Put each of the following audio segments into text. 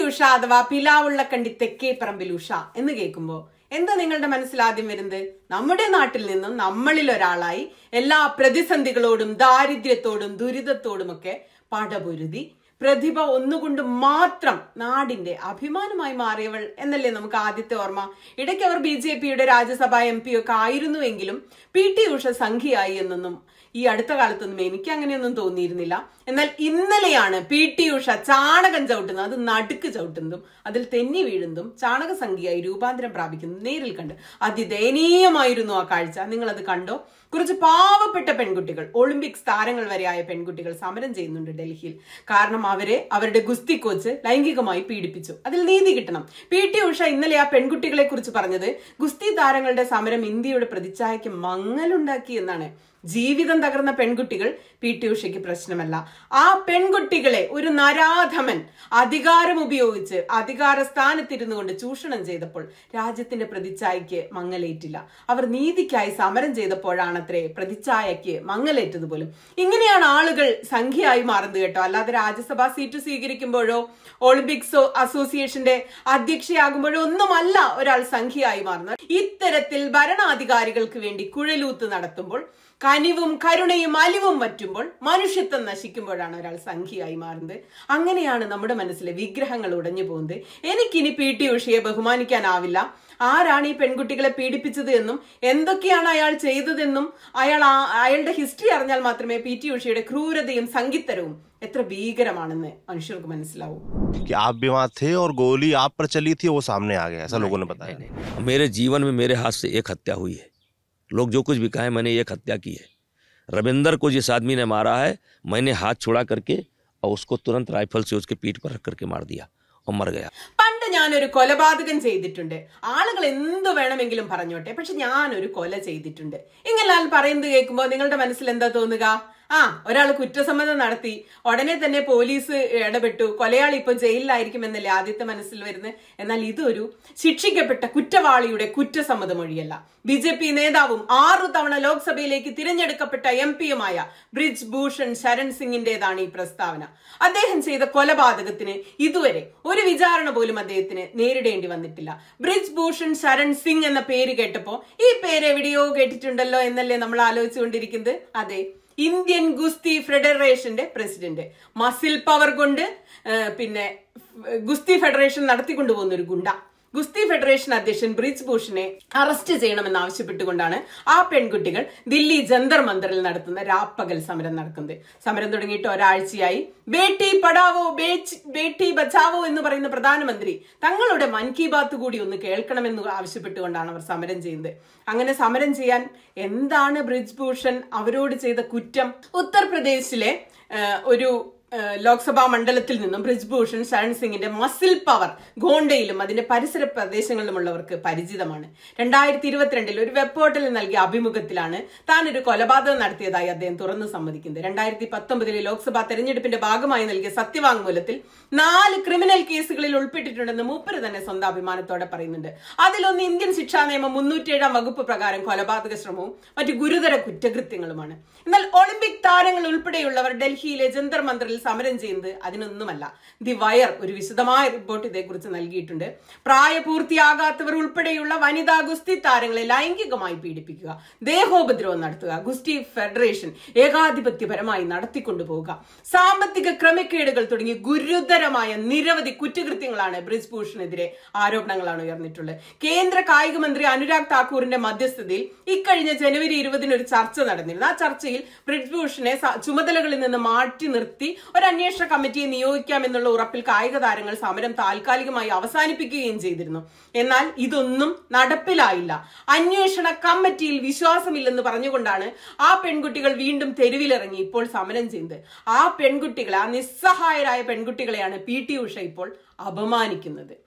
ഉഷ അഥവാ പിലാവുള്ളക്കണ്ടി തെക്കേ പറമ്പിൽ ഉഷ എന്ന് കേൾക്കുമ്പോ എന്താ നിങ്ങളുടെ മനസ്സിൽ ആദ്യം വരുന്നത് നമ്മുടെ നാട്ടിൽ നിന്നും നമ്മളിൽ ഒരാളായി എല്ലാ പ്രതിസന്ധികളോടും ദാരിദ്ര്യത്തോടും ദുരിതത്തോടുമൊക്കെ പടപൊരുതി പ്രതിഭ ഒന്നുകൊണ്ട് മാത്രം നാടിന്റെ അഭിമാനമായി മാറിയവൾ എന്നല്ലേ നമുക്ക് ആദ്യത്തെ ഓർമ്മ ഇടയ്ക്ക് അവർ ബി ജെ പിയുടെ രാജ്യസഭാ എം പി ഒക്കെ ആയിരുന്നുവെങ്കിലും പി ടി ഉഷ സംഖ്യയായി എന്നൊന്നും ഈ അടുത്ത കാലത്തൊന്നും എനിക്ക് അങ്ങനെയൊന്നും തോന്നിയിരുന്നില്ല എന്നാൽ ഇന്നലെയാണ് പി ടി ഉഷ ചാണകം ചവിട്ടുന്നത് അത് നടുക്ക് ചവിട്ടുന്നതും അതിൽ തെന്നി വീഴുന്നതും ചാണക സംഖ്യയായി രൂപാന്തരം പ്രാപിക്കുന്നതും നേരിൽ കണ്ട് അതിദയനീയമായിരുന്നു ആ കാഴ്ച നിങ്ങൾ അത് കണ്ടോ കുറച്ച് പാവപ്പെട്ട പെൺകുട്ടികൾ ഒളിമ്പിക്സ് താരങ്ങൾ വരെയായ പെൺകുട്ടികൾ സമരം ചെയ്യുന്നുണ്ട് ഡൽഹിയിൽ കാരണം അവരെ അവരുടെ ഗുസ്തി കോച്ച് ലൈംഗികമായി പീഡിപ്പിച്ചു അതിൽ നീതി കിട്ടണം പി ടി ഉഷ ഇന്നലെ ആ പെൺകുട്ടികളെ കുറിച്ച് പറഞ്ഞത് ഗുസ്തി താരങ്ങളുടെ സമരം ഇന്ത്യയുടെ പ്രതിച്ഛായയ്ക്ക് മങ്ങലുണ്ടാക്കി എന്നാണ് ജീവിതം തകർന്ന പെൺകുട്ടികൾ പി ടി ഉഷയ്ക്ക് പ്രശ്നമല്ല ആ പെൺകുട്ടികളെ ഒരു നരാധമൻ അധികാരം ഉപയോഗിച്ച് അധികാര സ്ഥാനത്തിരുന്നു കൊണ്ട് ചൂഷണം ചെയ്തപ്പോൾ രാജ്യത്തിന്റെ പ്രതിച്ഛായയ്ക്ക് മങ്ങലേറ്റില്ല അവർ നീതിക്കായി സമരം ചെയ്തപ്പോഴാണത്രേ പ്രതിച്ഛായയ്ക്ക് മങ്ങലേറ്റത് പോലും ഇങ്ങനെയാണ് ആളുകൾ സംഖ്യയായി മാറുന്നത് കേട്ടോ അല്ലാതെ രാജ്യസഭാ സീറ്റ് സ്വീകരിക്കുമ്പോഴോ ഒളിമ്പിക്സ് അസോസിയേഷന്റെ അധ്യക്ഷയാകുമ്പോഴോ ഒന്നുമല്ല ഒരാൾ സംഖ്യയായി മാറുന്നത് ഇത്തരത്തിൽ ഭരണാധികാരികൾക്ക് വേണ്ടി കുഴലൂത്ത് നടത്തുമ്പോൾ കനിവും കരുണയും അലിവും വറ്റുമ്പോൾ മനുഷ്യത്വം നശിക്കുമ്പോഴാണ് ഒരാൾ സംഖ്യയായി മാറുന്നത് അങ്ങനെയാണ് നമ്മുടെ മനസ്സിലെ വിഗ്രഹങ്ങൾ ഉടഞ്ഞു പോകുന്നത് എനിക്കിനി പി ടി ഉഷയെ ബഹുമാനിക്കാനാവില്ല ആരാണ് ഈ പെൺകുട്ടികളെ പീഡിപ്പിച്ചത് എന്നും എന്തൊക്കെയാണ് അയാൾ ചെയ്തതെന്നും അയാൾ ആ- അയാളുടെ ഹിസ്റ്ററി അറിഞ്ഞാൽ മാത്രമേ പി ടി ഉഷയുടെ ക്രൂരതയും സംഗീതരവും എത്ര ഭീകരമാണെന്ന് മനുഷ്യർക്ക് മനസ്സിലാവൂ कि आप भी वहाँ थे और गोली आप पर चली थी वो सामने आ गया ऐसा लोगों ने बताया मेरे जीवन में मेरे हाथ से एक हत्या हुई है लोग जो कुछ भी कहें मैंने एक हत्या की है रविंदर को जिस आदमी ने मारा है मैंने हाथ छुड़ा करके और उसको तुरंत राइफल से उसके पीठ पर रख करके मार दिया और मर गया പണ്ട് ഞാനൊരു കൊലപാതകം ചെയ്തിട്ടുണ്ട് ആളുകൾ എന്തു വേണമെങ്കിലും പറഞ്ഞോട്ടെ പക്ഷെ ഞാനൊരു കൊല ചെയ്തിട്ടുണ്ട് ഇങ്ങനെ പറയുന്നത് കേൾക്കുമ്പോൾ നിങ്ങളുടെ മനസ്സിൽ എന്താ തോന്നുക ആ ഒരാൾ കുറ്റസമ്മതം നടത്തി ഉടനെ തന്നെ പോലീസ് ഇടപെട്ടു കൊലയാളി ഇപ്പൊ ജയിലിലായിരിക്കും എന്നല്ലേ ആദ്യത്തെ മനസ്സിൽ വരുന്നത് എന്നാൽ ഇതൊരു ശിക്ഷിക്കപ്പെട്ട കുറ്റവാളിയുടെ കുറ്റസമ്മത മൊഴിയല്ല ബി ജെ പി നേതാവും ആറു തവണ ലോക്സഭയിലേക്ക് തിരഞ്ഞെടുക്കപ്പെട്ട എം പിയുമായ ബ്രിജ് ഭൂഷൺ ശരൺ സിംഗിന്റേതാണ് ഈ പ്രസ്താവന അദ്ദേഹം ചെയ്ത കൊലപാതകത്തിന് ഇതുവരെ ഒരു വിചാരണ പോലും അദ്ദേഹത്തിന് നേരിടേണ്ടി വന്നിട്ടില്ല ബ്രിജ് ഭൂഷൺ ശരൺ സിംഗ് എന്ന പേര് കേട്ടപ്പോ ഈ പേര് എവിടെയോ കേട്ടിട്ടുണ്ടല്ലോ എന്നല്ലേ നമ്മൾ ആലോചിച്ചുകൊണ്ടിരിക്കുന്നത് അതെ ഇന്ത്യൻ ഗുസ്തി ഫെഡറേഷന്റെ പ്രസിഡന്റ് മസിൽ പവർ കൊണ്ട് ആ, പിന്നെ ഗുസ്തി ഫെഡറേഷൻ നടത്തിക്കൊണ്ടുപോകുന്ന ഒരു ഗുണ്ട ഗുസ്തി ഫെഡറേഷൻ അധ്യക്ഷൻ ബ്രിജ് ഭൂഷണെ അറസ്റ്റ് ചെയ്യണമെന്ന് ആവശ്യപ്പെട്ടുകൊണ്ടാണ് ആ പെൺകുട്ടികൾ ദില്ലി ജന്തർ മന്ദറിൽ നടത്തുന്ന രാപ്പകൽ സമരം നടക്കുന്നത് സമരം തുടങ്ങിയിട്ട് ഒരാഴ്ചയായി ബേട്ടി പഠാവോ ബേച്ച്- ബേട്ടി ബച്ചാവോ എന്ന് പറയുന്ന പ്രധാനമന്ത്രി തങ്ങളുടെ മൻ കി ബാത്ത് കൂടി ഒന്ന് കേൾക്കണമെന്ന് ആവശ്യപ്പെട്ടുകൊണ്ടാണ് അവർ സമരം ചെയ്യുന്നത് അങ്ങനെ സമരം ചെയ്യാൻ എന്താണ് ബ്രിജ് ഭൂഷൺ അവരോട് ചെയ്ത കുറ്റം ഉത്തർപ്രദേശിലെ ആ, ഒരു ആ, ലോക്സഭാ മണ്ഡലത്തിൽ നിന്നും ബ്രിജ്ഭൂഷൺ ശരൺ സിംഗിന്റെ മസിൽ പവർ ഗോണ്ടയിലും അതിന്റെ പരിസര പ്രദേശങ്ങളിലുമുള്ളവർക്ക് പരിചിതമാണ് രണ്ടായിരത്തി ഇരുപത്തിരണ്ടിൽ ഒരു വെബ് പോർട്ടലിൽ നൽകിയ അഭിമുഖത്തിലാണ് താൻ ഒരു കൊലപാതകം നടത്തിയതായി അദ്ദേഹം തുറന്നു സമ്മതിക്കുന്നത് രണ്ടായിരത്തി പത്തൊമ്പതിലെ ലോക്സഭാ തെരഞ്ഞെടുപ്പിന്റെ ഭാഗമായി നൽകിയ സത്യവാങ്മൂലത്തിൽ നാല് ക്രിമിനൽ കേസുകളിൽ ഉൾപ്പെട്ടിട്ടുണ്ടെന്ന് മൂപ്പര് തന്നെ സ്വന്തം അഭിമാനത്തോടെ പറയുന്നുണ്ട് അതിലൊന്ന് ഇന്ത്യൻ ശിക്ഷാ നിയമം മുന്നൂറ്റിയേഴാം വകുപ്പ് പ്രകാരം കൊലപാതക ശ്രമവും മറ്റു ഗുരുതര കുറ്റകൃത്യങ്ങളുമാണ് എന്നാൽ ഒളിമ്പിക് താരങ്ങൾ ഉൾപ്പെടെയുള്ളവർ ഡൽഹിയിലെ ജന്തർ മന്ദറിൽ സമരം ചെയ്യുന്നത് അതിനൊന്നുമല്ല ദി വയർ ഒരു വിശദമായ റിപ്പോർട്ട് ഇതേക്കുറിച്ച് നൽകിയിട്ടുണ്ട് പ്രായപൂർത്തിയാകാത്തവർ ഉൾപ്പെടെയുള്ള വനിതാ ഗുസ്തി താരങ്ങളെ ലൈംഗികമായി പീഡിപ്പിക്കുക ദേഹോപദ്രവം നടത്തുക ഗുസ്തി ഫെഡറേഷൻ ഏകാധിപത്യപരമായി നടത്തിക്കൊണ്ടുപോവുക സാമ്പത്തിക ക്രമക്കേടുകൾ തുടങ്ങി ഗുരുതരമായ നിരവധി കുറ്റകൃത്യങ്ങളാണ് ബ്രിജ് ഭൂഷണെതിരെ ആരോപണങ്ങളാണ് ഉയർന്നിട്ടുള്ളത് കേന്ദ്ര കായിക മന്ത്രി അനുരാഗ് താക്കൂറിന്റെ മധ്യസ്ഥതയിൽ ഇക്കഴിഞ്ഞ ജനുവരി ഇരുപതിന് ഒരു ചർച്ച നടന്നിരുന്നു ആ ചർച്ചയിൽ ബ്രിജ് ഭൂഷണെ സ- ചുമതലകളിൽ നിന്ന് മാറ്റി നിർത്തി ഒരു അന്വേഷണ കമ്മിറ്റിയെ നിയോഗിക്കാമെന്നുള്ള ഉറപ്പിൽ കായിക താരങ്ങൾ സമരം താൽക്കാലികമായി അവസാനിപ്പിക്കുകയും ചെയ്തിരുന്നു എന്നാൽ ഇതൊന്നും നടപ്പിലായില്ല അന്വേഷണ കമ്മിറ്റിയിൽ വിശ്വാസമില്ലെന്ന് പറഞ്ഞുകൊണ്ടാണ് ആ പെൺകുട്ടികൾ വീണ്ടും തെരുവിലിറങ്ങി ഇപ്പോൾ സമരം ചെയ്യുന്നത് ആ പെൺകുട്ടികളെ ആ നിസ്സഹായരായ പെൺകുട്ടികളെയാണ് പി ടി ഉഷ ഇപ്പോൾ അപമാനിക്കുന്നത്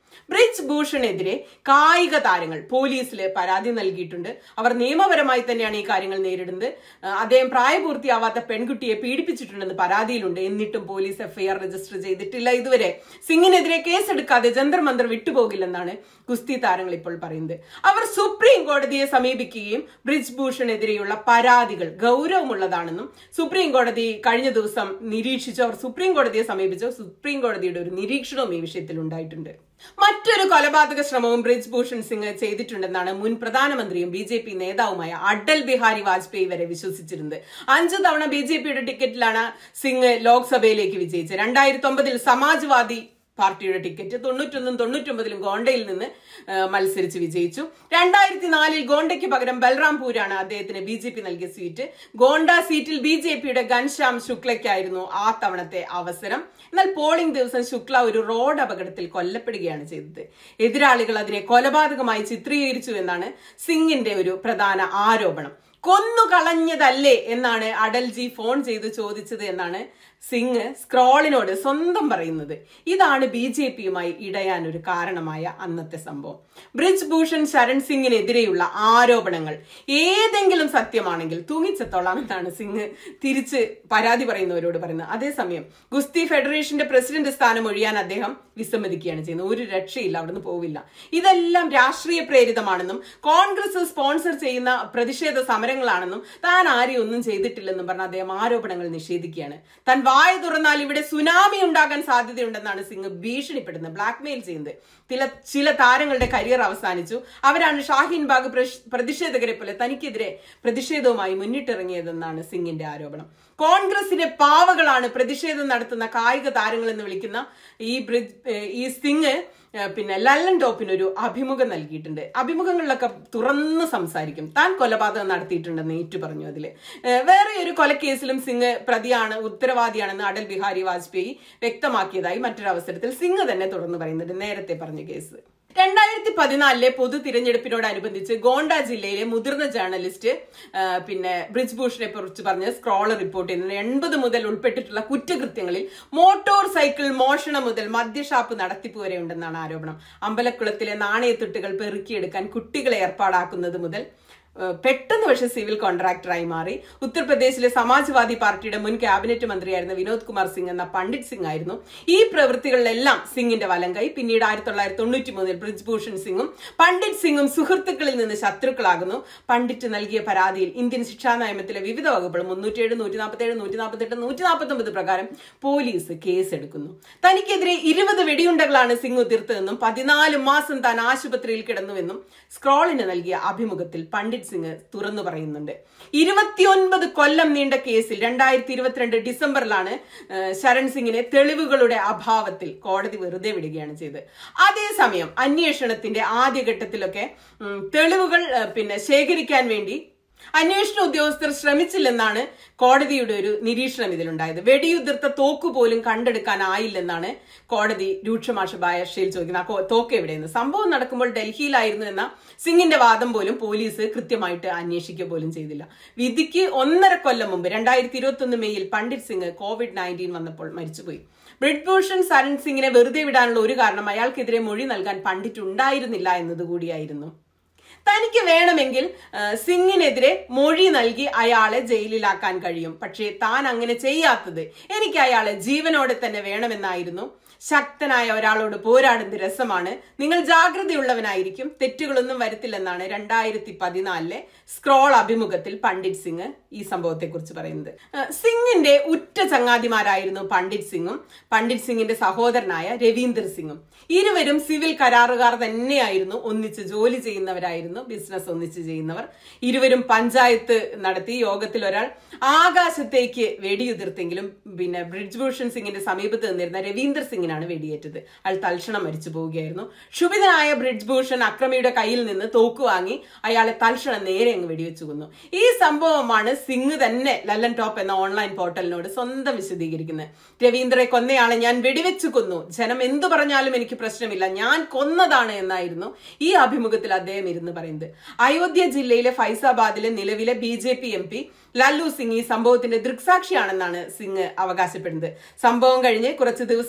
ബ്രിജ് ഭൂഷണെതിരെ കായിക താരങ്ങൾ പോലീസിൽ പരാതി നൽകിയിട്ടുണ്ട് അവർ നിയമപരമായി തന്നെയാണ് ഈ കാര്യങ്ങൾ നേരിടുന്നത് ആ, അദ്ദേഹം പ്രായപൂർത്തിയാവാത്ത പെൺകുട്ടിയെ പീഡിപ്പിച്ചിട്ടുണ്ടെന്ന് പരാതിയിലുണ്ട് എന്നിട്ടും പോലീസ് എഫ്ഐആർ രജിസ്റ്റർ ചെയ്തിട്ടില്ല ഇതുവരെ സിംഗിനെതിരെ കേസെടുക്കാതെ ജന്തർ മന്ദർ വിട്ടുപോകില്ലെന്നാണ് ഗുസ്തി താരങ്ങൾ ഇപ്പോൾ പറയുന്നത് അവർ സുപ്രീം കോടതിയെ സമീപിക്കുകയും ബ്രിജ് ഭൂഷണെതിരെയുള്ള പരാതികൾ ഗൗരവമുള്ളതാണെന്നും സുപ്രീം കോടതി കഴിഞ്ഞ ദിവസം നിരീക്ഷിച്ചു അവർ സുപ്രീം കോടതിയെ സമീപിച്ചു സുപ്രീം കോടതിയുടെ ഒരു നിരീക്ഷണവും ഈ വിഷയത്തിൽ ഉണ്ടായിട്ടുണ്ട് മറ്റൊരു കൊലപാതക ശ്രമവും ബ്രിജ് ഭൂഷൺ സിംഗ് ചെയ്തിട്ടുണ്ടെന്നാണ് മുൻ പ്രധാനമന്ത്രിയും ബി ജെ പി നേതാവുമായ അടൽ ബിഹാരി വാജ്പേയി വരെ വിശ്വസിച്ചിരുന്നത് അഞ്ചു തവണ ബി ജെ പിയുടെ ടിക്കറ്റിലാണ് സിംഗ് ലോക്സഭയിലേക്ക് വിജയിച്ചത് രണ്ടായിരത്തി ഒമ്പതിൽ സമാജ്വാദി പാർട്ടിയുടെ ടിക്കറ്റ് തൊണ്ണൂറ്റൊന്നും തൊണ്ണൂറ്റൊമ്പതിലും ഗോണ്ടയിൽ നിന്ന് ആ, മത്സരിച്ച് വിജയിച്ചു രണ്ടായിരത്തി നാലിൽ ഗോണ്ടയ്ക്ക് പകരം ബൽറാംപൂരാണ് അദ്ദേഹത്തിന് ബി ജെ പി നൽകിയ സീറ്റ് ഗോണ്ട സീറ്റിൽ ബി ജെ പിയുടെ ഘൻശ്യാം ശുക്ലയ്ക്കായിരുന്നു ആ തവണത്തെ അവസരം എന്നാൽ പോളിംഗ് ദിവസം ശുക്ല ഒരു റോഡ് അപകടത്തിൽ കൊല്ലപ്പെടുകയാണ് ചെയ്തത് എതിരാളികൾ അതിനെ കൊലപാതകമായി ചിത്രീകരിച്ചു എന്നാണ് സിംഗിന്റെ ഒരു പ്രധാന ആരോപണം കൊന്നു കളഞ്ഞതല്ലേ എന്നാണ് അടൽജി ഫോൺ ചെയ്ത് ചോദിച്ചത് എന്നാണ് സിംഗ് സ്ക്രോളിനോട് സ്വന്തം പറയുന്നത് ഇതാണ് ബി ജെ പിയുമായി ഇടയാൻ ഒരു കാരണമായ അന്നത്തെ സംഭവം ബ്രിജ് ഭൂഷൺ ശരൺ സിംഗിനെതിരെയുള്ള ആരോപണങ്ങൾ ഏതെങ്കിലും സത്യമാണെങ്കിൽ തൂങ്ങിച്ചെത്തോളാം എന്നാണ് സിംഗ് തിരിച്ച് പരാതി പറയുന്നവരോട് പറയുന്നത് അതേസമയം ഗുസ്തി ഫെഡറേഷന്റെ പ്രസിഡന്റ് സ്ഥാനം ഒഴിയാൻ അദ്ദേഹം വിസമ്മതിക്കുകയാണ് ചെയ്യുന്നത് ഒരു രക്ഷയില്ല അവിടുന്ന് പോവില്ല ഇതെല്ലാം രാഷ്ട്രീയ പ്രേരിതമാണെന്നും കോൺഗ്രസ് സ്പോൺസർ ചെയ്യുന്ന പ്രതിഷേധ സമരങ്ങളാണെന്നും താൻ ആരെയും ഒന്നും ചെയ്തിട്ടില്ലെന്നും പറഞ്ഞ അദ്ദേഹം ആരോപണങ്ങൾ നിഷേധിക്കുകയാണ് താൻ വായ തുറന്നാൽ ഇവിടെ സുനാമി ഉണ്ടാകാൻ സാധ്യതയുണ്ടെന്നാണ് സിംഗ് ഭീഷണിപ്പെടുന്നത് ബ്ലാക്ക്മെയിൽ ചെയ്യുന്നത് ചില ചില താരങ്ങളുടെ കരിയർ അവസാനിച്ചു അവരാണ് ഷാഹിൻ ബാഗ് പ്രശ്- പ്രതിഷേധകരെ പോലെ തനിക്കെതിരെ പ്രതിഷേധവുമായി മുന്നിട്ടിറങ്ങിയതെന്നാണ് സിംഗിന്റെ ആരോപണം കോൺഗ്രസിന്റെ പാവകളാണ് പ്രതിഷേധം നടത്തുന്ന കായിക താരങ്ങൾ എന്ന് വിളിക്കുന്ന ഈ ബ്രിജ് ഏഹ് ഈ സിംഗ് ഏഹ് പിന്നെ ലല്ലൻ ടോപ്പിന് ഒരു അഭിമുഖം നൽകിയിട്ടുണ്ട് അഭിമുഖങ്ങളിലൊക്കെ തുറന്ന് സംസാരിക്കും താൻ കൊലപാതകം നടത്തിയിട്ടുണ്ടെന്ന് ഏറ്റു പറഞ്ഞു അതില് ഏഹ് വേറെ ഒരു കൊലക്കേസിലും സിംഗ് പ്രതിയാണ് ഉത്തരവാദിയാണെന്ന് അടൽ ബിഹാരി വാജ്പേയി വ്യക്തമാക്കിയതായി മറ്റൊരു അവസരത്തിൽ സിംഗ് തന്നെ തുറന്നു പറയുന്നുണ്ട് നേരത്തെ പറഞ്ഞ കേസ് രണ്ടായിരത്തി പതിനാലിലെ പൊതു തിരഞ്ഞെടുപ്പിനോടനുബന്ധിച്ച് ഗോണ്ട ജില്ലയിലെ മുതിർന്ന ജേർണലിസ്റ്റ് ആ, പിന്നെ ബ്രിജ് ഭൂഷണെ കുറിച്ച് പറഞ്ഞ് സ്ക്രോളർ റിപ്പോർട്ട് ചെയ്യുന്നത് എൺപത് മുതൽ ഉൾപ്പെട്ടിട്ടുള്ള കുറ്റകൃത്യങ്ങളിൽ മോട്ടോർ സൈക്കിൾ മോഷണം മുതൽ മദ്യഷാപ്പ് നടത്തിപ്പ് വരെ ഉണ്ടെന്നാണ് ആരോപണം അമ്പലക്കുളത്തിലെ നാണയത്തുട്ടുകൾ പെറുക്കിയെടുക്കാൻ കുട്ടികളെ ഏർപ്പാടാക്കുന്നത് മുതൽ ഏഹ് പെട്ടെന്ന് പക്ഷെ സിവിൽ കോൺട്രാക്ടറായി മാറി ഉത്തർപ്രദേശിലെ സമാജ്വാദി പാർട്ടിയുടെ മുൻ ക്യാബിനറ്റ് മന്ത്രിയായിരുന്ന വിനോദ് കുമാർ സിംഗ് എന്ന പണ്ഡിറ്റ് സിംഗ് ആയിരുന്നു ഈ പ്രവൃത്തികളിലെല്ലാം സിംഗിന്റെ വലങ്കൈ പിന്നീട് ആയിരത്തി തൊള്ളായിരത്തി തൊണ്ണൂറ്റി മൂന്നിൽ ബ്രിജ്ഭൂഷൺ സിംഗും പണ്ഡിറ്റ് സിംഗും സുഹൃത്തുക്കളിൽ നിന്ന് ശത്രുക്കളാകുന്നു പണ്ഡിറ്റ് നൽകിയ പരാതിയിൽ ഇന്ത്യൻ ശിക്ഷാ നിയമത്തിലെ വിവിധ വകുപ്പുകൾ മുന്നൂറ്റിയേഴ് നൂറ്റി നാൽപ്പത്തേഴ് നൂറ്റി നാൽപ്പത്തെട്ട് നൂറ്റി നാൽപ്പത്തൊമ്പത് പ്രകാരം പോലീസ് കേസെടുക്കുന്നു തനിക്കെതിരെ ഇരുപത് വെടിയുണ്ടകളാണ് സിംഗ് ഉതിർത്തതെന്നും പതിനാല് മാസം താൻ ആശുപത്രിയിൽ കിടന്നുവെന്നും സ്ക്രോളിന് നൽകിയ അഭിമുഖത്തിൽ പണ്ഡിറ്റ് സിംഗ് തുറന്നു പറയുന്നുണ്ട് ഇരുപത്തിയൊൻപത് കൊല്ലം നീണ്ട കേസിൽ രണ്ടായിരത്തി ഇരുപത്തിരണ്ട് ഡിസംബറിലാണ് ഏഹ്, ശരൺ സിംഗിനെ തെളിവുകളുടെ അഭാവത്തിൽ കോടതി വെറുതെ വിടുകയാണ് ചെയ്തത് അതേസമയം അന്വേഷണത്തിന്റെ ആദ്യഘട്ടത്തിലൊക്കെ ഉം, തെളിവുകൾ ഏഹ്, പിന്നെ ശേഖരിക്കാൻ വേണ്ടി അന്വേഷണ ഉദ്യോഗസ്ഥർ ശ്രമിച്ചില്ലെന്നാണ് കോടതിയുടെ ഒരു നിരീക്ഷണം ഇതിലുണ്ടായത് വെടിയുതിർത്ത തോക്ക് പോലും കണ്ടെടുക്കാനായില്ലെന്നാണ് കോടതി രൂക്ഷമാഷ ഭാഷയിൽ ചോദിക്കുന്നത് ആ കോ- തോക്ക് എവിടെയെന്ന് സംഭവം നടക്കുമ്പോൾ ഡൽഹിയിലായിരുന്നു എന്ന സിംഗിന്റെ വാദം പോലും പോലീസ് കൃത്യമായിട്ട് അന്വേഷിക്കുക പോലും ചെയ്തില്ല വിധിക്ക് ഒന്നര കൊല്ലം മുമ്പ് രണ്ടായിരത്തി ഇരുപത്തി ഒന്ന് മെയ്യിൽ പണ്ഡിറ്റ് സിംഗ് കോവിഡ് നയൻറ്റീൻ വന്നപ്പോൾ മരിച്ചുപോയി ബ്രിഡ്ഭൂഷൺ സരൺ സിംഗിനെ വെറുതെ വിടാനുള്ള ഒരു കാരണം അയാൾക്കെതിരെ മൊഴി നൽകാൻ പണ്ഡിറ്റ് ഉണ്ടായിരുന്നില്ല എന്നതുകൂടിയായിരുന്നു തനിക്ക് വേണമെങ്കിൽ ആ, സിംഗിനെതിരെ മൊഴി നൽകി അയാളെ ജയിലിലാക്കാൻ കഴിയും പക്ഷേ താൻ അങ്ങനെ ചെയ്യാത്തത് എനിക്ക് അയാളെ ജീവനോടെ തന്നെ വേണമെന്നായിരുന്നു ശക്തനായ ഒരാളോട് പോരാടുന്ന രസമാണ് നിങ്ങൾ ജാഗ്രതയുള്ളവനായിരിക്കും തെറ്റുകളൊന്നും വരുത്തില്ലെന്നാണ് രണ്ടായിരത്തി പതിനാലിലെ സ്ക്രോൾ അഭിമുഖത്തിൽ പണ്ഡിറ്റ് സിംഗ് ഈ സംഭവത്തെക്കുറിച്ച് പറയുന്നത് ആ, സിംഗിന്റെ ഉറ്റ ചങ്ങാതിമാരായിരുന്നു പണ്ഡിറ്റ് സിംഗും പണ്ഡിറ്റ് സിംഗിന്റെ സഹോദരനായ രവീന്ദർ സിംഗും ഇരുവരും സിവിൽ കരാറുകാർ തന്നെയായിരുന്നു ഒന്നിച്ച് ജോലി ചെയ്യുന്നവരായിരുന്നു ബിസിനസ് ഒന്നിച്ച് ചെയ്യുന്നവർ ഇരുവരും പഞ്ചായത്ത് നടത്തി യോഗത്തിൽ ഒരാൾ ആകാശത്തേക്ക് വെടിയുതിർത്തെങ്കിലും പിന്നെ ബ്രിഡ്ജ്ഭൂഷൺ സിംഗിന്റെ സമീപത്ത് നിന്നിരുന്ന രവീന്ദർ സിംഗിനാണ് വെടിയേറ്റത് അയാൾ തൽക്ഷണം മരിച്ചു പോവുകയായിരുന്നു ക്ഷുഭിതനായ ബ്രിഡ്ജ്ഭൂഷൺ അക്രമിയുടെ കയ്യിൽ നിന്ന് തോക്ക് വാങ്ങി അയാളെ തൽക്ഷണം നേരെ അങ്ങ് വെടിവെച്ചു കൊന്നു ഈ സംഭവമാണ് സിംഗ് തന്നെ ലല്ലൻ ടോപ്പ് എന്ന ഓൺലൈൻ പോർട്ടലിനോട് സ്വന്തം വിശദീകരിക്കുന്നത് രവീന്ദ്രയെ കൊന്നയാളെ ഞാൻ വെടിവെച്ചു കൊന്നു ജനം എന്തു പറഞ്ഞാലും എനിക്ക് പ്രശ്നമില്ല ഞാൻ കൊന്നതാണ് എന്നായിരുന്നു ഈ അഭിമുഖത്തിൽ അദ്ദേഹം ഇരുന്ന് പറയുന്നത് അയോധ്യ ജില്ലയിലെ ഫൈസാബാദിലെ നിലവിലെ B J P M P Lallu Singh ഈ സംഭവത്തിന്റെ ദൃക്സാക്ഷിയാണെന്നാണ് സിംഗ് അവകാശപ്പെടുന്നത് സംഭവം കഴിഞ്ഞ് കുറച്ച് ദിവസത്തിനുള്ളിൽ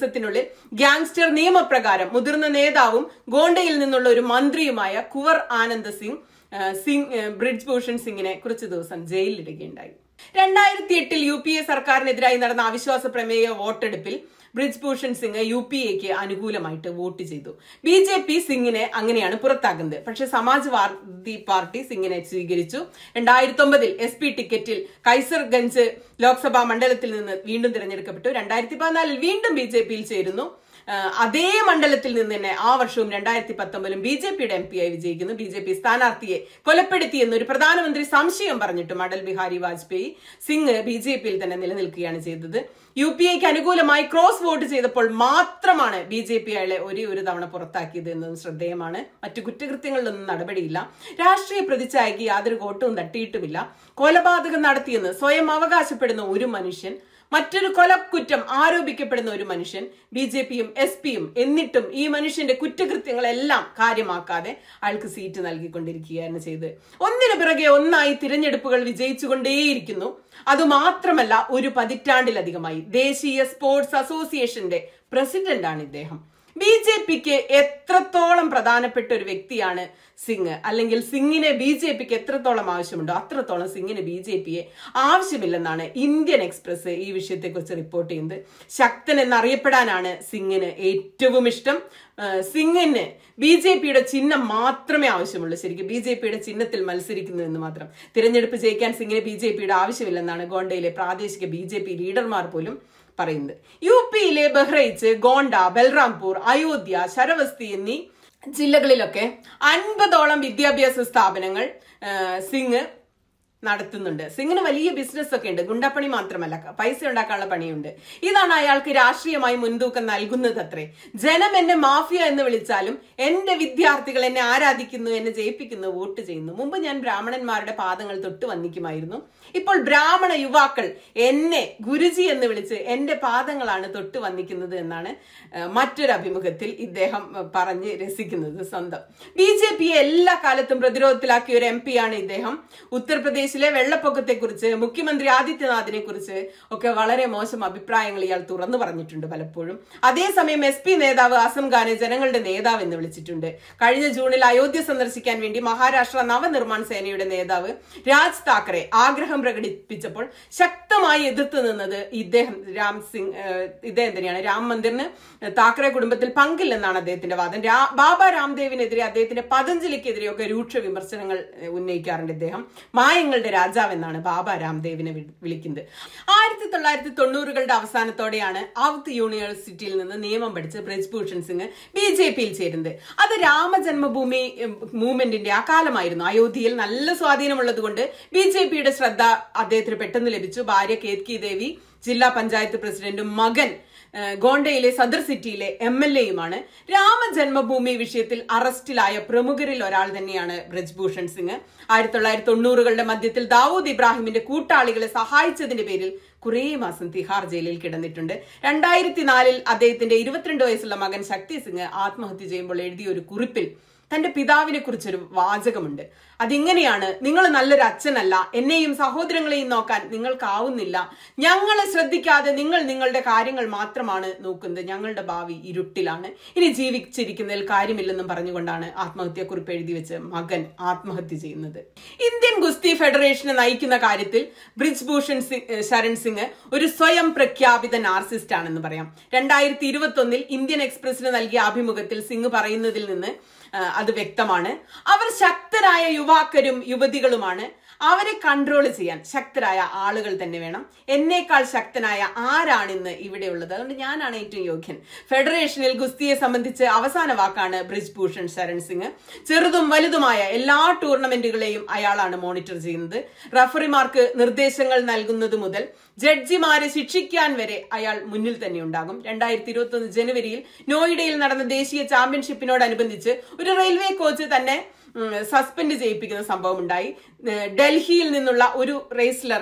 ഗ്യാങ്സ്റ്റർ നിയമപ്രകാരം മുതിർന്ന നേതാവും ഗോണ്ടയിൽ നിന്നുള്ള ഒരു മന്ത്രിയുമായ കുവർ ആനന്ദ് സിംഗ് ആ, സിംഗ് ആ, ബ്രിജ് ഭൂഷൺ സിംഗിനെ കുറച്ചു ദിവസം ജയിലിലിടുകയുണ്ടായി രണ്ടായിരത്തി എട്ടിൽ യു പി എ സർക്കാരിനെതിരായി നടന്ന അവിശ്വാസ പ്രമേയ വോട്ടെടുപ്പിൽ ബ്രിജ് ഭൂഷൺ സിംഗ് യു പി എക്ക് അനുകൂലമായിട്ട് വോട്ട് ചെയ്തു ബി ജെ പി സിംഗിനെ അങ്ങനെയാണ് പുറത്താക്കുന്നത് പക്ഷെ സമാജ്വാദി പാർട്ടി സിംഗിനെ സ്വീകരിച്ചു രണ്ടായിരത്തി ഒമ്പതിൽ എസ് പി ടിക്കറ്റിൽ കൈസർഗഞ്ച് ലോക്സഭാ മണ്ഡലത്തിൽ നിന്ന് വീണ്ടും തിരഞ്ഞെടുക്കപ്പെട്ടു രണ്ടായിരത്തി പതിനാലിൽ വീണ്ടും ബി ജെ പിയിൽ ചേരുന്നു ആ, അതേ മണ്ഡലത്തിൽ നിന്ന് തന്നെ ആ വർഷവും രണ്ടായിരത്തി പത്തൊമ്പതിലും ബി ജെ പിയുടെ എം പി ആയി വിജയിക്കുന്നു ബി ജെ പി സ്ഥാനാർത്ഥിയെ കൊലപ്പെടുത്തിയെന്ന് ഒരു പ്രധാനമന്ത്രി സംശയം പറഞ്ഞിട്ടും അടൽ ബിഹാരി വാജ്പേയി സിംഗ് ബി ജെ പിയിൽ തന്നെ നിലനിൽക്കുകയാണ് ചെയ്തത് യു പി എക്ക് അനുകൂലമായി ക്രോസ് വോട്ട് ചെയ്തപ്പോൾ മാത്രമാണ് ബി ജെ പി അയാളെ ഒരേ ഒരു തവണ പുറത്താക്കിയത് എന്നതും ശ്രദ്ധേയമാണ് മറ്റു കുറ്റകൃത്യങ്ങളിലൊന്നും നടപടിയില്ല രാഷ്ട്രീയ പ്രതിച്ഛായക്ക് യാതൊരു കോട്ടവും തട്ടിയിട്ടുമില്ല കൊലപാതകം നടത്തിയെന്ന് സ്വയം അവകാശപ്പെടുന്ന ഒരു മനുഷ്യൻ മറ്റൊരു കൊലക്കുറ്റം ആരോപിക്കപ്പെടുന്ന ഒരു മനുഷ്യൻ ബി ജെ പിയും എസ് പിയും എന്നിട്ടും ഈ മനുഷ്യന്റെ കുറ്റകൃത്യങ്ങളെല്ലാം കാര്യമാക്കാതെ അയാൾക്ക് സീറ്റ് നൽകിക്കൊണ്ടിരിക്കുകയാണ് ചെയ്ത് ഒന്നിനു പിറകെ ഒന്നായി തിരഞ്ഞെടുപ്പുകൾ വിജയിച്ചുകൊണ്ടേയിരിക്കുന്നു അതുമാത്രമല്ല ഒരു പതിറ്റാണ്ടിലധികമായി ദേശീയ സ്പോർട്സ് അസോസിയേഷന്റെ പ്രസിഡന്റാണ് ഇദ്ദേഹം ബി ജെ പിക്ക് എത്രത്തോളം പ്രധാനപ്പെട്ട ഒരു വ്യക്തിയാണ് സിംഗ് അല്ലെങ്കിൽ സിംഗിനെ ബി ജെ പിക്ക് എത്രത്തോളം ആവശ്യമുണ്ടോ അത്രത്തോളം സിംഗിന് ബി ജെ പിയെ ആവശ്യമില്ലെന്നാണ് ഇന്ത്യൻ എക്സ്പ്രസ് ഈ വിഷയത്തെക്കുറിച്ച് റിപ്പോർട്ട് ചെയ്യുന്നത് ശക്തൻ എന്നറിയപ്പെടാനാണ് സിംഗിന് ഏറ്റവും ഇഷ്ടം ആ, സിംഗിന് ബി ജെ പിയുടെ ചിഹ്നം മാത്രമേ ആവശ്യമുള്ളൂ ശരിക്കും ബി ജെ പിയുടെ ചിഹ്നത്തിൽ മത്സരിക്കുന്നു എന്ന് മാത്രം തിരഞ്ഞെടുപ്പ് ജയിക്കാൻ സിംഗിന് ബി ജെ പിയുടെ ആവശ്യമില്ലെന്നാണ് ഗോണ്ടയിലെ പ്രാദേശിക ബി ജെ പി ലീഡർമാർ പോലും പറയുന്നത് യു പിയിലെ ബഹ്റൈച്ച് ഗോണ്ട ബൽറാംപൂർ അയോധ്യ ശരവസ്തി എന്നീ ജില്ലകളിലൊക്കെ അൻപതോളം വിദ്യാഭ്യാസ സ്ഥാപനങ്ങൾ ആ, സിംഗ് നടത്തുന്നുണ്ട് സിംഗിന് വലിയ ബിസിനസ് ഒക്കെ ഉണ്ട് ഗുണ്ടപ്പണി മാത്രമല്ല പൈസ ഉണ്ടാക്കാനുള്ള പണിയുണ്ട് ഇതാണ് അയാൾക്ക് രാഷ്ട്രീയമായി മുൻതൂക്കം നൽകുന്നത് അത്രേ ജനം എന്നെ മാഫിയ എന്ന് വിളിച്ചാലും എന്റെ വിദ്യാർത്ഥികൾ എന്നെ ആരാധിക്കുന്നു എന്നെ ജയിപ്പിക്കുന്നു വോട്ട് ചെയ്യുന്നു മുമ്പ് ഞാൻ ബ്രാഹ്മണന്മാരുടെ പാദങ്ങൾ തൊട്ട് വന്നിക്കുമായിരുന്നു ഇപ്പോൾ ബ്രാഹ്മണ യുവാക്കൾ എന്നെ ഗുരുജി എന്ന് വിളിച്ച് എന്റെ പാദങ്ങളാണ് തൊട്ട് വന്നിക്കുന്നത് എന്നാണ് ആ, മറ്റൊരു അഭിമുഖത്തിൽ ഇദ്ദേഹം ആ, പറഞ്ഞ് രസിക്കുന്നത് സ്വന്തം ബി ജെ പിയെ എല്ലാ കാലത്തും പ്രതിരോധത്തിലാക്കിയ ഒരു എം പി ആണ് ഇദ്ദേഹം ഉത്തർപ്രദേശിലെ വെള്ളപ്പൊക്കത്തെക്കുറിച്ച് മുഖ്യമന്ത്രി ആദിത്യനാഥിനെ കുറിച്ച് ഒക്കെ വളരെ മോശം അഭിപ്രായങ്ങൾ ഇയാൾ തുറന്നു പറഞ്ഞിട്ടുണ്ട് പലപ്പോഴും അതേസമയം എസ് പി നേതാവ് അസം ഖാനെ ജനങ്ങളുടെ നേതാവ് എന്ന് വിളിച്ചിട്ടുണ്ട് കഴിഞ്ഞ ജൂണിൽ അയോധ്യ സന്ദർശിക്കാൻ വേണ്ടി മഹാരാഷ്ട്ര നവനിർമ്മാൺ സേനയുടെ നേതാവ് രാജ് താക്കറെ ആഗ്രഹം പ്രകടിപ്പിച്ചപ്പോൾ ശക്തമായി എതിർത്ത് നിന്നത് ഇദ്ദേഹം രാം സിംഗ് ഏഹ്, ഇദ്ദേഹം തന്നെയാണ് രാം മന്ദിറിന് താക്കറെ കുടുംബത്തിൽ പങ്കില്ലെന്നാണ് അദ്ദേഹത്തിന്റെ വാദം രാ- ബാബ രാംദേവിനെതിരെ അദ്ദേഹത്തിന്റെ പതഞ്ജലിക്കെതിരെയൊക്കെ രൂക്ഷ വിമർശനങ്ങൾ ഏഹ്, ഉന്നയിക്കാറുണ്ട് ഇദ്ദേഹം മായങ്ങളുടെ രാജാവ് എന്നാണ് ബാബ രാംദേവിനെ വി- വിളിക്കുന്നത് ആയിരത്തി തൊള്ളായിരത്തി തൊണ്ണൂറുകളുടെ അവസാനത്തോടെയാണ് ഔത്ത് യൂണിവേഴ്സിറ്റിയിൽ നിന്ന് നിയമം പഠിച്ച് ബ്രജ്ഭൂഷൺ സിംഗ് ബി ജെ പിയിൽ ചേരുന്നത് അത് രാമജന്മഭൂമി ഉം, മൂവ്മെന്റിന്റെ ആ കാലമായിരുന്നു അയോധ്യയിൽ നല്ല സ്വാധീനമുള്ളത് കൊണ്ട് ബി ജെ പിയുടെ ശ്രദ്ധ അദ്ദേഹത്തിന് പെട്ടെന്ന് ലഭിച്ചു ഭാര്യ കേത്കി ദേവി ജില്ലാ പഞ്ചായത്ത് പ്രസിഡന്റും മകൻ ഏഹ്, ഗോണ്ടയിലെ സദർ സിറ്റിയിലെ എം എൽ എയുമാണ് രാമജന്മഭൂമി വിഷയത്തിൽ അറസ്റ്റിലായ പ്രമുഖരിൽ ഒരാൾ തന്നെയാണ് ബ്രജ്ഭൂഷൺ സിംഗ് ആയിരത്തി തൊള്ളായിരത്തി തൊണ്ണൂറുകളുടെ മധ്യത്തിൽ ദാവൂദ് ഇബ്രാഹിമിന്റെ കൂട്ടാളികളെ സഹായിച്ചതിന്റെ പേരിൽ കുറേ മാസം തിഹാർ ജയിലിൽ കിടന്നിട്ടുണ്ട് രണ്ടായിരത്തി നാലിൽ അദ്ദേഹത്തിന്റെ ഇരുപത്തിരണ്ട് വയസ്സുള്ള മകൻ ശക്തി സിംഗ് ആത്മഹത്യ ചെയ്യുമ്പോൾ എഴുതിയ ഒരു കുറിപ്പിൽ തന്റെ പിതാവിനെ കുറിച്ചൊരു വാചകമുണ്ട് അതിങ്ങനെയാണ് നിങ്ങൾ നല്ലൊരു അച്ഛനല്ല എന്നെയും സഹോദരങ്ങളെയും നോക്കാൻ നിങ്ങൾക്കാവുന്നില്ല ഞങ്ങളെ ശ്രദ്ധിക്കാതെ നിങ്ങൾ നിങ്ങളുടെ കാര്യങ്ങൾ മാത്രമാണ് നോക്കുന്നത് ഞങ്ങളുടെ ഭാവി ഇരുട്ടിലാണ് ഇനി ജീവിച്ചിരിക്കുന്നതിൽ കാര്യമില്ലെന്നും പറഞ്ഞുകൊണ്ടാണ് ആത്മഹത്യക്കുറിപ്പ് എഴുതി വെച്ച് മകൻ ആത്മഹത്യ ചെയ്യുന്നത് ഇന്ത്യൻ ഗുസ്തി ഫെഡറേഷനെ നയിക്കുന്ന കാര്യത്തിൽ ബ്രിജ് ഭൂഷൺ സിംഗ് ഏഹ് ശരൺ സിംഗ് ഒരു സ്വയം പ്രഖ്യാപിത നാർസിസ്റ്റ് ആണെന്ന് പറയാം രണ്ടായിരത്തി ഇരുപത്തി ഒന്നിൽ ഇന്ത്യൻ എക്സ്പ്രസിന് നൽകിയ അഭിമുഖത്തിൽ സിംഗ് പറയുന്നതിൽ നിന്ന് ആ, അത് വ്യക്തമാണ് അവർ ശക്തരായ യുവാക്കരും യുവതികളുമാണ് അവരെ കൺട്രോൾ ചെയ്യാൻ ശക്തരായ ആളുകൾ തന്നെ വേണം എന്നേക്കാൾ ശക്തനായ ആരാണിന്ന് ഇവിടെയുള്ളത് അതുകൊണ്ട് ഞാനാണ് ഏറ്റവും യോഗ്യൻ ഫെഡറേഷനിൽ ഗുസ്തിയെ സംബന്ധിച്ച് അവസാന വാക്കാണ് ബ്രിജ് ഭൂഷൺ ശരൺ സിംഗ് ചെറുതും വലുതുമായ എല്ലാ ടൂർണമെന്റുകളെയും അയാളാണ് മോണിറ്റർ ചെയ്യുന്നത് റഫറിമാർക്ക് നിർദ്ദേശങ്ങൾ നൽകുന്നത് മുതൽ ജഡ്ജിമാരെ ശിക്ഷിക്കാൻ വരെ അയാൾ മുന്നിൽ തന്നെ ഉണ്ടാകും രണ്ടായിരത്തി ഇരുപത്തി ഒന്ന് ജനുവരിയിൽ നോയിഡയിൽ നടന്ന ദേശീയ ചാമ്പ്യൻഷിപ്പിനോടനുബന്ധിച്ച് ഒരു റെയിൽവേ കോച്ച് തന്നെ ഉം, സസ്പെൻഡ് ചെയ്യിപ്പിക്കുന്ന സംഭവം ഉണ്ടായി ഏഹ് ഡൽഹിയിൽ നിന്നുള്ള ഒരു റേസ്ലറെ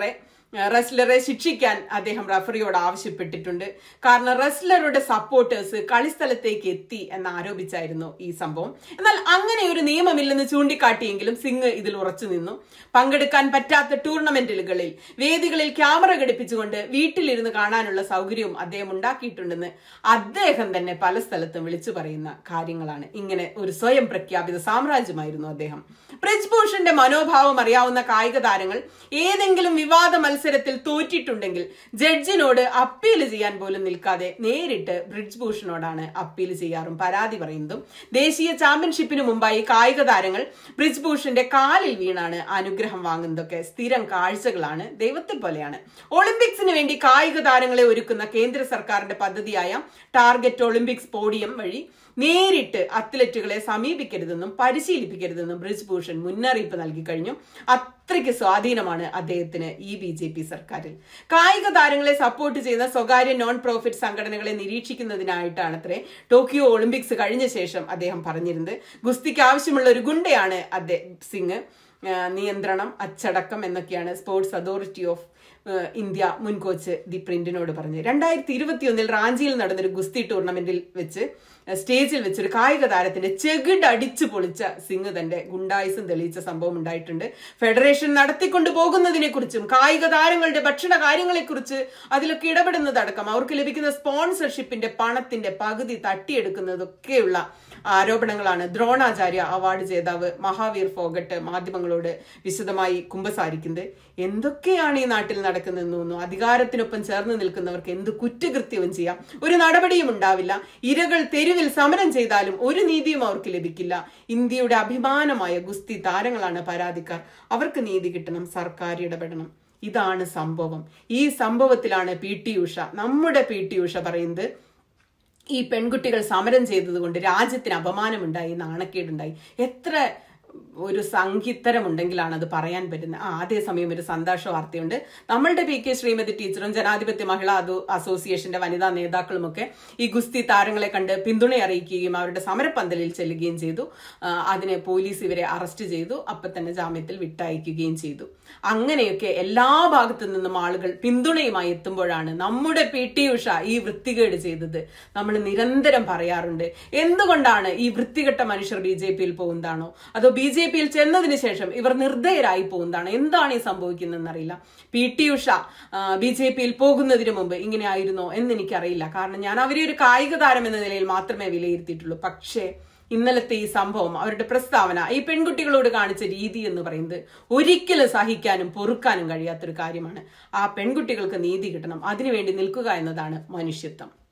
റെസ്ലറെ ശിക്ഷിക്കാൻ അദ്ദേഹം റഫറിയോട് ആവശ്യപ്പെട്ടിട്ടുണ്ട് കാരണം റെസ്ലറുടെ സപ്പോർട്ടേഴ്സ് കളിസ്ഥലത്തേക്ക് എത്തി എന്ന് ആരോപിച്ചായിരുന്നു ഈ സംഭവം എന്നാൽ അങ്ങനെ ഒരു നിയമമില്ലെന്ന് ചൂണ്ടിക്കാട്ടിയെങ്കിലും സിംഗ് ഇതിൽ ഉറച്ചു നിന്നു പങ്കെടുക്കാൻ പറ്റാത്ത ടൂർണമെന്റുകളിൽ വേദികളിൽ ക്യാമറ ഘടിപ്പിച്ചുകൊണ്ട് വീട്ടിലിരുന്ന് കാണാനുള്ള സൗകര്യവും അദ്ദേഹം ഉണ്ടാക്കിയിട്ടുണ്ടെന്ന് അദ്ദേഹം തന്നെ പല സ്ഥലത്തും വിളിച്ചു പറയുന്ന കാര്യങ്ങളാണ് ഇങ്ങനെ ഒരു സ്വയം പ്രഖ്യാപിത സാമ്രാജ്യമായിരുന്നു അദ്ദേഹം ബ്രിജ്ഭൂഷന്റെ മനോഭാവം അറിയാവുന്ന കായിക താരങ്ങൾ ഏതെങ്കിലും വിവാദ മത്സരത്തിൽ തോറ്റിട്ടുണ്ടെങ്കിൽ ജഡ്ജിനോട് അപ്പീൽ ചെയ്യാൻ പോലും നിൽക്കാതെ നേരിട്ട് ബ്രിജ്ഭൂഷണോടാണ് അപ്പീൽ ചെയ്യാറും പരാതി പറയുന്നതും ദേശീയ ചാമ്പ്യൻഷിപ്പിന് മുമ്പായി കായിക താരങ്ങൾ ബ്രിജ്ഭൂഷന്റെ കാലിൽ വീണാണ് അനുഗ്രഹം വാങ്ങുന്നതൊക്കെ സ്ഥിരം കാഴ്ചകളാണ് ദൈവത്തെ പോലെയാണ് ഒളിമ്പിക്സിന് വേണ്ടി കായിക താരങ്ങളെ ഒരുക്കുന്ന കേന്ദ്ര സർക്കാരിന്റെ പദ്ധതിയായ ടാർഗറ്റ് ഒളിമ്പിക്സ് പോഡിയം വഴി നേരിട്ട് അത്ലറ്റുകളെ സമീപിക്കരുതെന്നും പരിശീലിപ്പിക്കരുതെന്നും ബ്രിജ്ഭൂഷൺ മുന്നറിയിപ്പ് നൽകി കഴിഞ്ഞു അത്രയ്ക്ക് സ്വാധീനമാണ് അദ്ദേഹത്തിന് ഈ ബി ജെ പി സർക്കാരിൽ കായിക താരങ്ങളെ സപ്പോർട്ട് ചെയ്യുന്ന സ്വകാര്യ നോൺ പ്രോഫിറ്റ് സംഘടനകളെ നിരീക്ഷിക്കുന്നതിനായിട്ടാണ് അത്രേ ടോക്കിയോ ഒളിമ്പിക്സ് കഴിഞ്ഞ ശേഷം അദ്ദേഹം പറഞ്ഞിരുന്നത് ഗുസ്തിക്ക് ആവശ്യമുള്ള ഒരു ഗുണ്ടയാണ് അദ്ദേഹം സിംഗ് ആ, നിയന്ത്രണം അച്ചടക്കം എന്നൊക്കെയാണ് sports authority of uh India മുൻ കോച്ച് ദി പ്രിന്റിനോട് പറഞ്ഞു രണ്ടായിരത്തി ഇരുപത്തിയൊന്നിൽ റാഞ്ചിയിൽ നടന്നൊരു ഗുസ്തി ടൂർണമെന്റിൽ വെച്ച് ഏഹ് സ്റ്റേജിൽ വെച്ച് ഒരു കായിക താരത്തിന്റെ ചെകിട് അടിച്ചു പൊളിച്ച സിംഗ് തന്റെ ഗുണ്ടായുസം തെളിയിച്ച സംഭവം ഉണ്ടായിട്ടുണ്ട് ഫെഡറേഷൻ നടത്തിക്കൊണ്ടു പോകുന്നതിനെ കുറിച്ചും കായിക താരങ്ങളുടെ ഭക്ഷണ കാര്യങ്ങളെക്കുറിച്ച് അതിലൊക്കെ ഇടപെടുന്നതടക്കം അവർക്ക് ലഭിക്കുന്ന സ്പോൺസർഷിപ്പിന്റെ പണത്തിന്റെ പകുതി തട്ടിയെടുക്കുന്നതൊക്കെയുള്ള ആരോപണങ്ങളാണ് ദ്രോണാചാര്യ അവാർഡ് ജേതാവ് മഹാവീർ ഫോഗട്ട് മാധ്യമങ്ങളോട് വിശദമായി കുമ്പസാരിക്കുന്നത് എന്തൊക്കെയാണ് ഈ നാട്ടിൽ നടക്കുന്നതെന്ന് തോന്നുന്നു അധികാരത്തിനൊപ്പം ചേർന്ന് നിൽക്കുന്നവർക്ക് എന്ത് കുറ്റകൃത്യവും ചെയ്യാം ഒരു നടപടിയും ഉണ്ടാവില്ല ഇരകൾ തെരുവിൽ സമരം ചെയ്താലും ഒരു നീതിയും അവർക്ക് ലഭിക്കില്ല ഇന്ത്യയുടെ അഭിമാനമായ ഗുസ്തി താരങ്ങളാണ് പരാതിക്കാർ അവർക്ക് നീതി കിട്ടണം സർക്കാർ ഇടപെടണം ഇതാണ് സംഭവം ഈ സംഭവത്തിലാണ് പി ടി ഉഷ നമ്മുടെ പി ടി ഉഷ പറയുന്നത് ഈ പെൺകുട്ടികൾ സമരം ചെയ്തതുകൊണ്ട് രാജ്യത്തിന് അപമാനമുണ്ടായി നാണക്കേടുണ്ടായി എത്ര ഒരു സംഗീത്തരം ഉണ്ടെങ്കിലാണ് അത് പറയാൻ പറ്റുന്നത് ആ അതേസമയം ഒരു സന്തോഷ വാർത്തയുണ്ട് നമ്മളുടെ പി കെ ശ്രീമതി ടീച്ചറും ജനാധിപത്യ മഹിളാ അതു- അസോസിയേഷന്റെ വനിതാ നേതാക്കളുമൊക്കെ ഈ ഗുസ്തി താരങ്ങളെ കണ്ട് പിന്തുണ അറിയിക്കുകയും അവരുടെ സമരപ്പന്തലിൽ ചെല്ലുകയും ചെയ്തു ആ, അതിന് പോലീസ് ഇവരെ അറസ്റ്റ് ചെയ്തു അപ്പൊ തന്നെ ജാമ്യത്തിൽ വിട്ടയക്കുകയും ചെയ്തു അങ്ങനെയൊക്കെ എല്ലാ ഭാഗത്തു നിന്നും ആളുകൾ പിന്തുണയുമായി എത്തുമ്പോഴാണ് നമ്മുടെ പി ടി ഉഷ ഈ വൃത്തികേട് ചെയ്തത് നമ്മൾ നിരന്തരം പറയാറുണ്ട് എന്തുകൊണ്ടാണ് ഈ വൃത്തികെട്ട മനുഷ്യർ ബി ജെ പിയിൽ പോകുന്നതാണോ അതോ ബി ജെ പിയിൽ ചെന്നതിന് ശേഷം ഇവർ നിർദ്ദയരായി പോകുന്നതാണോ എന്താണ് ഈ സംഭവിക്കുന്നതെന്ന് അറിയില്ല P T Usha B J പിയിൽ പോകുന്നതിന് മുമ്പ് ഇങ്ങനെ ആയിരുന്നോ എന്ന് എനിക്കറിയില്ല കാരണം ഞാൻ അവരെ ഒരു കായിക താരം എന്ന നിലയിൽ മാത്രമേ വിലയിരുത്തിയിട്ടുള്ളൂ പക്ഷേ ഇന്നലത്തെ ഈ സംഭവം അവരുടെ പ്രസ്താവന ഈ പെൺകുട്ടികളോട് കാണിച്ച രീതി എന്ന് പറയുന്നത് ഒരിക്കലും സഹിക്കാനും പൊറുക്കാനും കഴിയാത്തൊരു കാര്യമാണ് ആ പെൺകുട്ടികൾക്ക് നീതി കിട്ടണം അതിനുവേണ്ടി നിൽക്കുക എന്നതാണ് മനുഷ്യത്വം